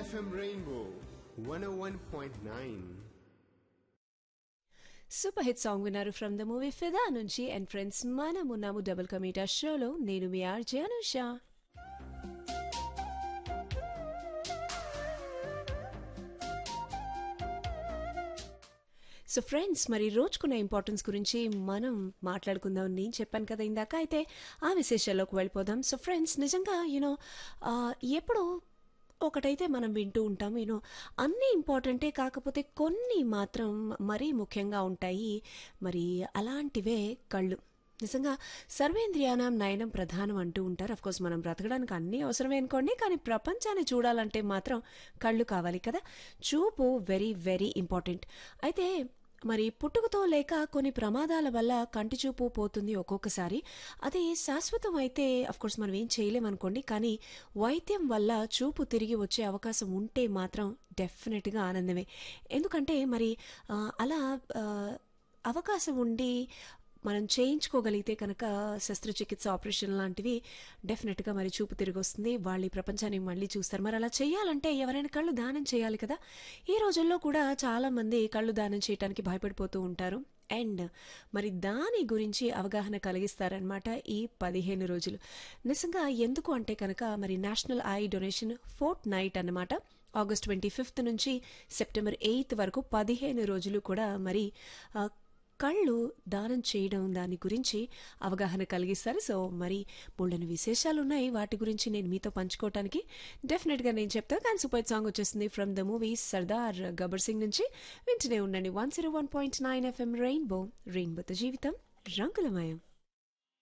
FM Rainbow 101.9. Super hit song విన్నారు from the movie Fidaa నుంచి and friends మనం ఉన్నాము డబుల్ కమీటా షోలో నేను మీ ఆర్జే అనుష సో ఫ్రెండ్స్ మరి రోజుకున్న ఇంపార్టెన్స్ గురించి మనం మాట్లాడుకుందాం నేను చెప్పాను కదా ఇందాక అయితే ఆ విశేషాల్లోకి వెళ్ళిపోదాం సో ఫ్రెండ్స్ నిజంగా యూనో ఎప్పుడు ఒకటైతే మనం వింటూ ఉంటాం యూనో అన్నీ ఇంపార్టెంటే కాకపోతే కొన్ని మాత్రం మరీ ముఖ్యంగా ఉంటాయి మరి అలాంటివే కళ్ళు నిజంగా సర్వేంద్రియానం నయనం ప్రధానం అంటూ ఉంటారు కోర్స్ మనం బ్రతకడానికి అన్నీ అవసరమే అనుకోండి కానీ ప్రపంచాన్ని చూడాలంటే మాత్రం కళ్ళు కావాలి కదా చూపు వెరీ వెరీ ఇంపార్టెంట్ అయితే మరి పుట్టుకతో లేక కొన్ని ప్రమాదాల వల్ల కంటి చూపు పోతుంది ఒక్కొక్కసారి అది శాశ్వతం అయితే కోర్స్ మనం ఏం చేయలేమనుకోండి కానీ వైద్యం వల్ల చూపు తిరిగి వచ్చే అవకాశం ఉంటే మాత్రం డెఫినెట్గా ఆనందమే ఎందుకంటే మరి ఆ, అలా ఆ, అవకాశం ఉండి మనం చేయించుకోగలిగితే కనుక శస్త్రచికిత్స ఆపరేషన్ లాంటివి డెఫినెట్గా మరి చూపు తిరిగి వస్తుంది వాళ్ళు ఈ ప్రపంచాన్ని మళ్ళీ చూస్తారు మరి అలా చేయాలంటే ఎవరైనా కళ్ళు దానం చేయాలి కదా ఈ రోజుల్లో కూడా చాలా మంది కళ్ళు దానం చేయడానికి భయపడిపోతూ ఉంటారు అండ్ మరి దాని గురించి అవగాహన కలిగిస్తారనమాట ఈ పదిహేను రోజులు నిజంగా ఎందుకు అంటే కనుక మరి national eye donation fortnight అన్నమాట ఆగస్ట్ ట్వంటీ ఫిఫ్త్ నుంచి సెప్టెంబర్ ఎయిత్ వరకు పదిహేను రోజులు కూడా మరి ఆ, కళ్ళు దానం చేయడం దాని గురించి అవగాహన కలిగిస్తారు సో మరి బోల్డని విశేషాలు ఉన్నాయి వాటి గురించి నేను మీతో పంచుకోవటానికి డెఫినెట్గా నేను చెప్తాను కానీ సూపర్ సాంగ్ వచ్చేసింది from the movie Sardaar Gabbar Singh నుంచి వింటూనే ఉండండి one zero one point nine FM rainbow రెయిన్బోతో జీవితం రంగులమయం